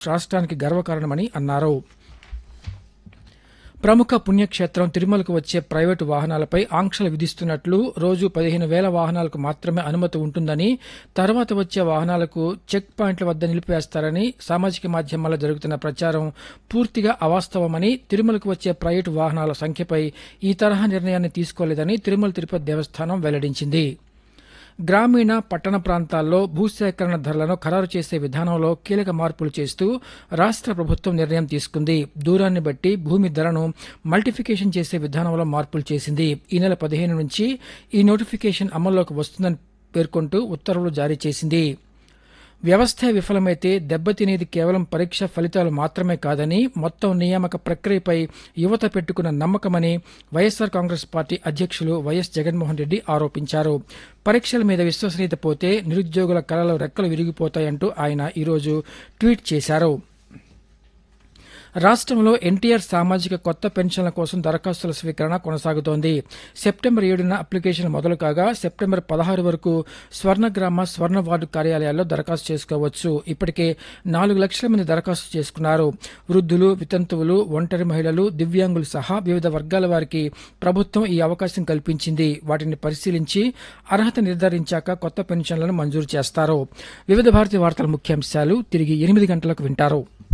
రాష్ట్రానికి గర్వకారణమని అన్నారు ప్రముఖ పుణ్యక్షేత్రం తిరుమలకు వచ్చే ప్రైవేటు వాహనాలపై ఆంక్షలు విధిస్తున్నట్లు రోజు పదిహేను వేల వాహనాలకు మాత్రమే అనుమతి ఉంటుందని తర్వాత వచ్చే వాహనాలకు చెక్ పాయింట్ల వద్ద నిలిపివేస్తారని సామాజిక మాధ్యమాల్లో జరుగుతున్న ప్రచారం పూర్తిగా అవాస్తవమని తిరుమలకు వచ్చే ప్రైవేటు వాహనాల సంఖ్యపై ఈ తరహా నిర్ణయాన్ని తీసుకోలేదని తిరుమల తిరుపతి దేవస్థానం వెల్లడించింది గ్రామీణ పట్టణ ప్రాంతాల్లో భూసేకరణ ధరలను ఖరారు చేసే విధానంలో కీలక మార్పులు చేస్తూ రాష్ట్ర ప్రభుత్వం నిర్ణయం తీసుకుంది దూరాన్ని బట్టి భూమి ధరను మల్టిఫికేషన్ చేసే విధానంలో మార్పులు చేసింది ఈ నెల పదిహేను నుంచి ఈ నోటిఫికేషన్ అమల్లోకి వస్తుందని పేర్కొంటూ ఉత్తర్వులు జారీ చేసింది వ్యవస్థ విఫలమైతే దెబ్బతినేది కేవలం పరీక్ష ఫలితాలు మాత్రమే కాదని మొత్తం నియామక ప్రక్రియపై యువత పెట్టుకున్న నమ్మకమని వైఎస్సార్ కాంగ్రెస్ పార్టీ అధ్యక్షులు వైఎస్ జగన్మోహన్ రెడ్డి ఆరోపించారు పరీక్షల మీద విశ్వసనీయత పోతే నిరుద్యోగుల కళలు రెక్కలు విరిగిపోతాయంటూ ఆయన ఈరోజు ట్వీట్ చేశారు రాష్ట్రంలో ఎన్టీఆర్ సామాజిక కొత్త పెన్షన్ల కోసం దరఖాస్తుల స్వీకరణ కొనసాగుతోంది సెప్టెంబర్ ఏడున అప్లికేషన్ మొదలు కాగా సెప్టెంబర్ పదహారు వరకు స్వర్ణగ్రామ స్వర్ణ వార్డు కార్యాలయాల్లో దరఖాస్తు చేసుకోవచ్చు ఇప్పటికే నాలుగు లక్షల మంది దరఖాస్తు చేసుకున్నారు వృద్ధులు వితంతువులు ఒంటరి మహిళలు దివ్యాంగులు సహా వివిధ వర్గాల వారికి ప్రభుత్వం ఈ అవకాశం కల్పించింది వాటిని పరిశీలించి అర్హత నిర్ధారించాక కొత్త పెన్షన్లను మంజూరు చేస్తారు వివిధ భారతి వార్తల ముఖ్యాంశాలు తిరిగి ఎనిమిది గంటలకు వింటారు